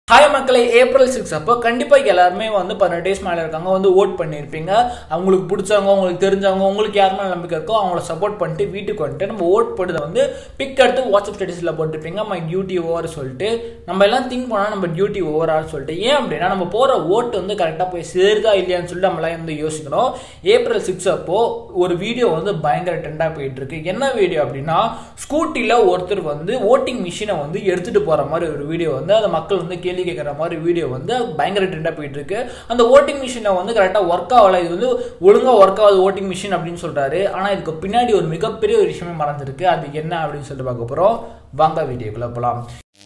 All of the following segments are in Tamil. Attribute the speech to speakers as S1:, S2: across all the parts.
S1: ஹாய் மக்களை ஏப்ரல் சிக்ஸ் அப்போ கண்டிப்பாக எல்லாருமே வந்து பதினெட்டு டேஸ் மேலே இருக்காங்க வந்து ஓட் பண்ணியிருப்பீங்க அவங்களுக்கு பிடிச்சவங்க உங்களுக்கு தெரிஞ்சவங்க உங்களுக்கு யார் மேலே நம்பிக்கை இருக்கோ அவங்கள சப்போர்ட் பண்ணிட்டு வீட்டுக்கு வந்துட்டு நம்ம ஓட் போட்டதை வந்து பிக் எடுத்து வாட்ஸ்அப் ஸ்டேட்டஸில் போட்டிருப்பீங்க மை டியூட்டி ஓவர் சொல்லிட்டு நம்ம எல்லாம் திங்க் பண்ணால் நம்ம டியூட்டி ஓவரான்னு சொல்லிட்டு ஏன் அப்படின்னா நம்ம போகிற ஓட்டு வந்து கரெக்டாக போய் சேருதா இல்லையான்னு சொல்லிட்டு நம்மளாம் வந்து யோசிக்கணும் ஏப்ரல் சிக்ஸ் அப்போ ஒரு வீடியோ வந்து பயங்கர ட்ரெண்டாக போயிட்டு இருக்கு என்ன வீடியோ அப்படின்னா ஸ்கூட்டியில் ஒருத்தர் வந்து ஓட்டிங் மிஷினை வந்து எடுத்துகிட்டு போகிற மாதிரி ஒரு வீடியோ வந்து அதை மக்கள் வந்து கேள்வி கேட்குற மாதிரி வீடியோ வந்து பயங்கர ட்ரெண்டாக போயிட்டு இருக்கு அந்த ஓட்டிங் மிஷினை வந்து கரெக்டாக ஒர்க் ஆகலை இது வந்து ஒழுங்காக ஒர்க் ஆகுது ஓட்டிங் மிஷின் அப்படின்னு சொல்கிறாரு ஆனால் இதுக்கு பின்னாடி ஒரு மிகப்பெரிய ஒரு விஷயமே மறந்துருக்கு அது என்ன அப்படின்னு சொல்லிட்டு பார்க்க போகிறோம் வாங்க வீடியோக்குள்ள போகலாம்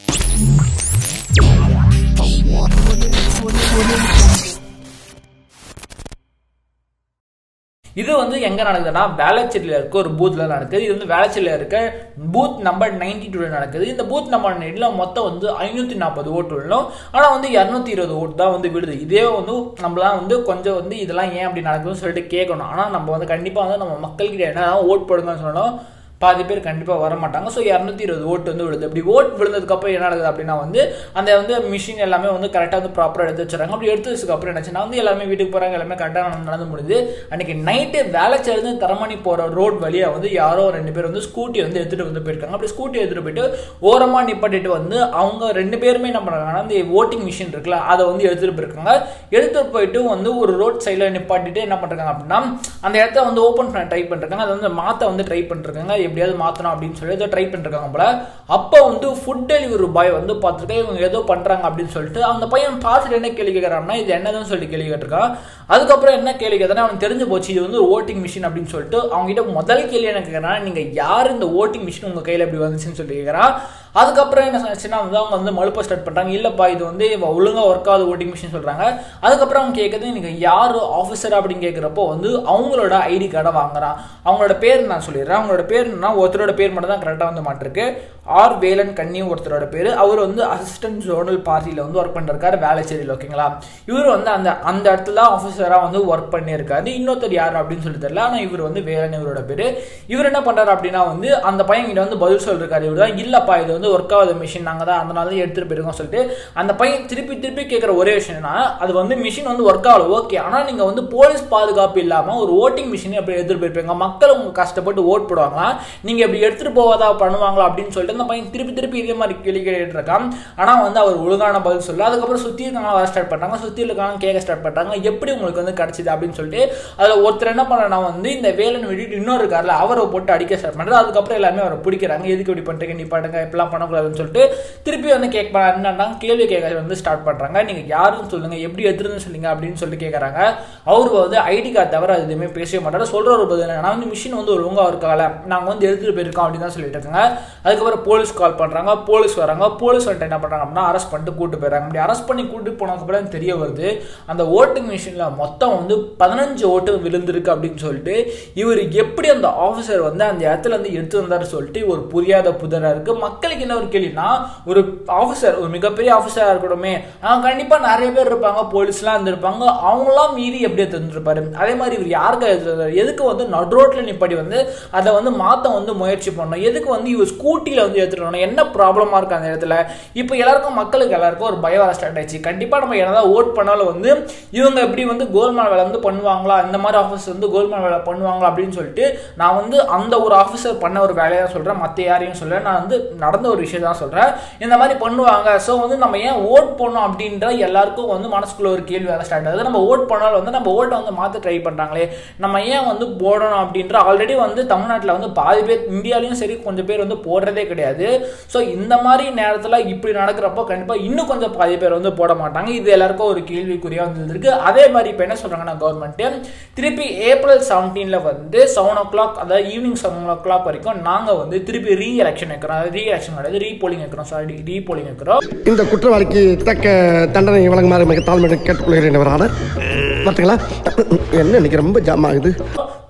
S1: இது வந்து எங்க நடக்குதுன்னா வேளச்சேரியில் இருக்க ஒரு பூத்ல நடக்குது இது வந்து வேளச்சேரியில் இருக்க பூத் நம்பர் நைன்டி டூல நடக்குது இந்த பூத் நம்பர் நைன்ல மொத்தம் வந்து ஐநூத்தி நாற்பது ஓட்டு விடணும் ஆனா வந்து இரநூத்தி இருபது ஓட்டு தான் வந்து விடுது இதே வந்து நம்மளாம் வந்து கொஞ்சம் வந்து இதெல்லாம் ஏன் அப்படி நடக்குதுன்னு சொல்லிட்டு கேட்கணும் ஆனா நம்ம வந்து கண்டிப்பா வந்து நம்ம மக்கள்கிட்ட என்ன ஓட் போடுங்கன்னு சொல்லணும் பாதி பேர் கண்டிப்பாக வர மாட்டாங்க ஸோ இரநூத்தி இருபது ஓட்டு வந்து விழுது அப்படி ஓட் விழுந்ததுக்கப்புறம் என்ன நடக்குது அப்படின்னா வந்து அந்த வந்து மிஷின் எல்லாமே வந்து கரெக்டாக வந்து ப்ராப்பராக எடுத்து வச்சுறாங்க அப்படி எடுத்து வச்சதுக்கப்புறம் என்னாச்சுன்னா வந்து எல்லாமே வீட்டுக்கு போகிறாங்க எல்லாமே கரெக்டாக நடந்து முடியுது அன்னைக்கு நைட்டு வேலை சேர்ந்து தரமணி போகிற ரோட் வழியாக வந்து யாரோ ரெண்டு பேர் வந்து ஸ்கூட்டி வந்து எடுத்துகிட்டு வந்து போயிருக்காங்க அப்படி ஸ்கூட்டி எடுத்துகிட்டு போயிட்டு ஓரமாக நிப்பாட்டிட்டு வந்து அவங்க ரெண்டு பேருமே என்ன பண்ணுறாங்கன்னா அந்த ஓட்டிங் மிஷின் இருக்குல்ல அதை வந்து எடுத்துகிட்டு போயிருக்காங்க எடுத்துகிட்டு போயிட்டு வந்து ஒரு ரோட் சைடில் நிப்பாட்டிட்டு என்ன பண்ணுறாங்க அப்படின்னா அந்த இடத்த வந்து ஓப்பன் பண்ண ட்ரை பண்ணிருக்காங்க அதை வந்து மாற்ற வந்து ட்ரை பண்ணிருக்காங்க எப்படியாவது மாற்றணும் அப்படின்னு சொல்லி ஏதோ ட்ரை பண்ணிருக்காங்க போல அப்போ வந்து ஃபுட் டெலிவரி பாய் வந்து பார்த்துருக்கேன் இவங்க ஏதோ பண்ணுறாங்க அப்படின்னு சொல்லிட்டு அந்த பையன் பார்த்துட்டு என்ன கேள்வி கேட்குறான்னா இது என்னதுன்னு சொல்லிட்டு கேள்வி கேட்டிருக்கான் அதுக்கப்புறம் என்ன கேள்வி கேட்குறா அவனுக்கு தெரிஞ்சு போச்சு இது வந்து ஓட்டிங் மிஷின் அப்படின்னு சொல்லிட்டு அவங்க கிட்ட முதல் கேள்வி என்ன கேட்குறான் நீங்கள் யார் இந்த ஓட்டிங் மிஷின் உங்கள் கையில் எப்படி வந்துச்சுன்னு சொல்லி கேட்குறான் அதுக்கப்புறம் என்ன ஆச்சுன்னா வந்து அவங்க வந்து மழுப்ப ஸ்டார்ட் பண்ணுறாங்க இல்லைப்பா இது வந்து ஒழுங்காக ஒர்க் ஆகுது ஓட்டிங் மிஷின் சொல்கிறாங்க அதுக்கப்புறம் அவங்க கேட்குறது நீங்கள் யார் ஆஃபீஸர் அப்படின்னு கேட்குறப்போ வந்து அவங்களோட ஐடி கார்டை வாங்குறான் அவங்களோட பேர் நான் சொல்லிடுறேன் அவங்களோட பேர் என்ன ஒருத்தரோட பேர் மட்டும் தான் கரெக்டாக வந்து மாட்டிருக்கு ஆர் வேலன் கன்னி ஒருத்தரோட பேர் அவர் வந்து அசிஸ்டன்ட் ஜோனல் பார்ட்டியில் வந்து ஒர்க் பண்ணிருக்காரு வேலைச்சேரியில் ஓகேங்களா இவர் வந்து அந்த அந்த இடத்துல ஆஃபீஸராக வந்து ஒர்க் பண்ணியிருக்காரு இன்னொருத்தர் யார் அப்படின்னு சொல்லி தெரியல ஆனால் இவர் வந்து வேலன் இவரோட பேர் இவர் என்ன பண்ணுறாரு அப்படின்னா வந்து அந்த பையன் கிட்ட வந்து பதில் சொல்லிருக்காரு இவர் தான் இல்லைப்பா இது வந்து ஒர்க் ஆகாத மிஷின் நாங்கள் தான் அதனால தான் எடுத்துகிட்டு போயிருக்கோம் சொல்லிட்டு அந்த பையன் திருப்பி திருப்பி கேட்குற ஒரே விஷயம்னா அது வந்து மிஷின் வந்து ஒர்க் ஆகல ஓகே ஆனால் நீங்கள் வந்து போலீஸ் பாதுகாப்பு இல்லாமல் ஒரு ஓட்டிங் மிஷினை எப்படி எடுத்துகிட்டு போயிருப்பீங்க மக்கள் உங்க கஷ்டப்பட்டு ஓட் போடுவாங்களா நீங்கள் எப்படி எடுத்துகிட்டு போவதா பண்ணுவாங்களா அப்படின்னு சொல்லிட்டு அந்த பையன் திருப்பி திருப்பி இதே மாதிரி கேள்வி கேட்டுட்டு இருக்கான் ஆனால் வந்து அவர் ஒழுங்கான பதில் சொல்ல அதுக்கப்புறம் சுற்றி இருக்காங்க வர ஸ்டார்ட் பண்ணாங்க சுற்றி இருக்காங்க கேட்க ஸ்டார்ட் பண்ணுறாங்க எப்படி உங்களுக்கு வந்து கிடச்சிது அப்படின்னு சொல்லிட்டு அதில் ஒருத்தர் என்ன பண்ணுறா வந்து இந்த வேலன் விட்டுட்டு இன்னொரு இருக்கார்ல அவரை போட்டு அடிக்க ஸ்டார்ட் பண்ணுறது அதுக்கப்புறம் எல்லாமே அவரை பிடிக்கிறாங்க எதுக்கு இப்படி பண்ணுறீங்க நீ பாட்டுங்க இப்படிலாம் பண்ணக்கூடாதுன்னு சொல்லிட்டு திருப்பி வந்து கேட்க என்னன்னா கேள்வி கேட்க வந்து ஸ்டார்ட் பண்ணுறாங்க நீங்கள் யாருன்னு சொல்லுங்க எப்படி எடுத்துருந்து சொல்லுங்க அப்படின்னு சொல்லிட்டு கேட்குறாங்க அவர் வந்து ஐடி கார்டு தவிர அது எதுவுமே பேசவே மாட்டாரு சொல்கிற ஒரு பதில் நான் வந்து மிஷின் வந்து ஒழுங்காக இருக்கால நாங்கள் வந்து எடுத்துகிட்டு போயிருக்கோம் அப்படின்னு தான் சொல்லிட்டு இருக்காங்க அதுக்கப்புறம் போலீஸ் கால் பண்ணுறாங்க போலீஸ் வராங்க போலீஸ் வந்துட்டு என்ன பண்ணுறாங்க அப்படின்னா அரெஸ்ட் பண்ணிட்டு கூட்டு போயிடறாங்க அப்படி அரெஸ்ட் பண்ணி கூட்டு போனதுக்கப்புறம் தெரிய வருது அந்த ஓட்டிங் மிஷினில் மொத்தம் வந்து பதினஞ்சு ஓட்டு விழுந்திருக்கு அப்படின்னு சொல்லிட்டு இவர் எப்படி அந்த ஆஃபீஸர் வந்து அந்த இடத்துல இருந்து எடுத்து வந்தார் சொல்லிட்டு ஒரு புரியாத புதராக இருக்கு மக்களுக்கு என்ன ஒரு கேள்வினா ஒரு ஆஃபீஸர் ஒரு மிகப்பெரிய ஆஃபீஸராக இருக்கணுமே அவங்க கண்டிப்பாக நிறைய பேர் இருப்பாங்க போலீஸ்லாம் இருந்திருப்பாங்க அவங்களாம் மீறி எப்படி தந்துருப்பாரு அதே மாதிரி இவர் யாருக்கு எடுத்துருந்தாரு எதுக்கு வந்து நடு ரோட்டில் நிப்பாடி வந்து அதை வந்து மாற்ற வந்து முயற்சி பண்ணணும் எதுக்கு வந்து இவர் ஸ்கூட்டியில் வந்து எடுத்துட்டு வரணும் என்ன ப்ராப்ளமாக இருக்கு அந்த இடத்துல இப்போ எல்லாருக்கும் மக்களுக்கு எல்லாருக்கும் ஒரு பயம் வர ஸ்டார்ட் ஆயிடுச்சு கண்டிப்பாக நம்ம என்னதான் ஓட் பண்ணாலும் வந்து இவங்க எப்படி வந்து கோல்மால் வேலை வந்து பண்ணுவாங்களா இந்த மாதிரி ஆஃபீஸ் வந்து கோல்மால் வேலை பண்ணுவாங்களா அப்படின்னு சொல்லிட்டு நான் வந்து அந்த ஒரு ஆஃபீஸர் பண்ண ஒரு வேலையை தான் சொல்கிறேன் மற்ற யாரையும் சொல்கிறேன் நான் வந்து நடந்த ஒரு விஷயம் தான் சொல்கிறேன் இந்த மாதிரி பண்ணுவாங்க ஸோ வந்து நம்ம ஏன் ஓட் பண்ணோம் அப்படின்ற எல்லாருக்கும் வந்து மனசுக்குள்ள ஒரு கேள்வி வர ஸ்டார்ட் ஆகுது நம்ம ஓட் பண்ணாலும் வந்து நம்ம ஓட்டை வந்து மாற்ற ட்ரை பண்ணுறாங்களே நம்ம ஏன் வந்து போடணும் அப்படின்ற ஆல்ரெடி வந்து தமிழ்நாட்டில் வந்து பாதி பேர் இந்தியாலையும் சரி கொஞ்சம் பேர் வந்து போடுறதே கிடையாது ஸோ இந்த மாதிரி நேரத்தில் இப்படி நடக்கிறப்போ கண்டிப்பாக இன்னும் கொஞ்சம் பாதி பேர் வந்து போட மாட்டாங்க இது எல்லாருக்கும் ஒரு கேள்விக்குறியாக வந்து இருக்கு அதே மாதிரி இப்போ என்ன சொல்கிறாங்கன்னா கவர்மெண்ட்டு திருப்பி ஏப்ரல் செவன்டீனில் வந்து செவன் ஓ கிளாக் அதாவது ஈவினிங் செவன் ஓ கிளாக் வரைக்கும் நாங்கள் வந்து திருப்பி ரீ எலெக்ஷன் வைக்கிறோம் அதாவது ரீ எலெக்ஷன் கிடையாது ரீ போலிங் வைக்கிறோம் சாரி ரீ போலிங் வைக்கிறோம்
S2: இந்த குற்றவாளிக்கு தக்க தண்டனை வழங்குமாறு மிக தாழ்மையுடன் கேட்டுக்கொள்கிறேன் ஆனர் பார்த்தீங்களா என்ன இன்னைக்கு ரொம்ப ஜாம் ஆகுது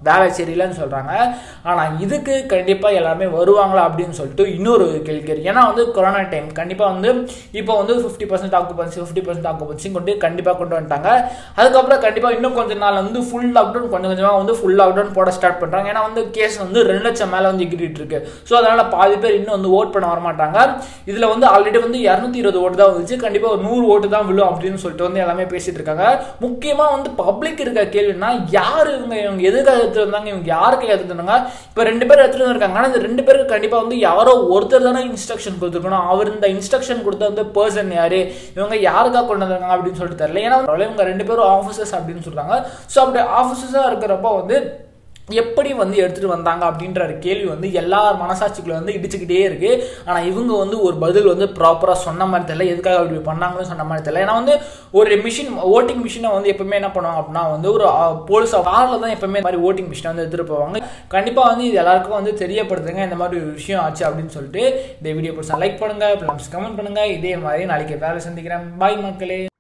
S1: வேளச்சேரியிலன்னு சொல்கிறாங்க ஆனால் இதுக்கு கண்டிப்பாக எல்லாருமே வருவாங்களா அப்படின்னு சொல்லிட்டு இன்னொரு கேள்வி கேள்வி ஏன்னா வந்து கொரோனா டைம் கண்டிப்பாக வந்து இப்போ வந்து fifty percent occupancy fifty percent occupancy கொண்டு கண்டிப்பாக கொண்டு வந்துட்டாங்க அதுக்கப்புறம் கண்டிப்பாக இன்னும் கொஞ்ச நாள் வந்து ஃபுல் லாக்டவுன் கொஞ்சம் கொஞ்சமாக வந்து ஃபுல் லாக்டவுன் போட ஸ்டார்ட் பண்ணுறாங்க ஏன்னா வந்து கேஸ் வந்து ரெண்டு லட்சம் மேலே வந்து எகிரிட்டு இருக்கு ஸோ அதனால பாதி பேர் இன்னும் வந்து ஓட் பண்ண வரமாட்டாங்க இதில் வந்து ஆல்ரெடி வந்து இரநூத்தி இருபது ஓட்டு தான் வந்துச்சு கண்டிப்பாக ஒரு நூறு ஓட்டு தான் விழும் அப்படின்னு சொல்லிட்டு வந்து எல்லாமே பேசிட்டு இருக்காங்க முக்கியமாக வந்து பப்ளிக் இருக்க கேள்வினா யார் இவங்க இவங்க எதுக்காக எடுத்துட்டு வந்தாங்க இவங்க யாருக்கு எடுத்துட்டு வந்தாங்க இப்போ ரெண்டு பேர் எடுத்துட்டு வந்திருக்காங்க ஆனால் இந்த ரெண்டு பேருக்கு கண்டிப்பாக வந்து யாரோ ஒருத்தர் தானே இன்ஸ்ட்ரக்ஷன் கொடுத்துருக்கணும் அவர் இந்த இன்ஸ்ட்ரக்ஷன் கொடுத்த வந்து பர்சன் யாரு இவங்க யாருக்காக கொண்டு வந்தாங்க அப்படின்னு சொல்லிட்டு தெரியல ஏன்னா இவங்க ரெண்டு பேரும் ஆஃபீஸர்ஸ் அப்படின்னு சொல்றாங்க ஸோ அப்படி ஆஃபீஸர்ஸாக இருக்கிறப்ப வந்து எப்படி வந்து எடுத்துட்டு வந்தாங்க அப்படின்ற ஒரு கேள்வி வந்து எல்லார் மனசாட்சிக்குள்ள வந்து இடிச்சுக்கிட்டே இருக்கு ஆனா இவங்க வந்து ஒரு பதில் வந்து ப்ராப்பரா சொன்ன மாதிரி தெரியல எதுக்காக அப்படி பண்ணாங்கன்னு சொன்ன மாதிரி தெரியல ஏன்னா வந்து ஒரு மிஷின் ஓட்டிங் மிஷினை வந்து எப்பவுமே என்ன பண்ணுவாங்க அப்படின்னா வந்து ஒரு போலீஸ் கார்ல தான் எப்பவுமே மாதிரி ஓட்டிங் மிஷினை வந்து எடுத்துட்டு போவாங்க கண்டிப்பா வந்து இது எல்லாருக்கும் வந்து தெரியப்படுத்துங்க இந்த மாதிரி ஒரு விஷயம் ஆச்சு அப்படின்னு சொல்லிட்டு இந்த வீடியோ பிடிச்சா லைக் பண்ணுங்க ப்ளஸ் கமெண்ட் பண்ணுங்க இதே மாதிரி நாளைக்கு வேலை சந்திக்கிறேன் பாய் மக்களே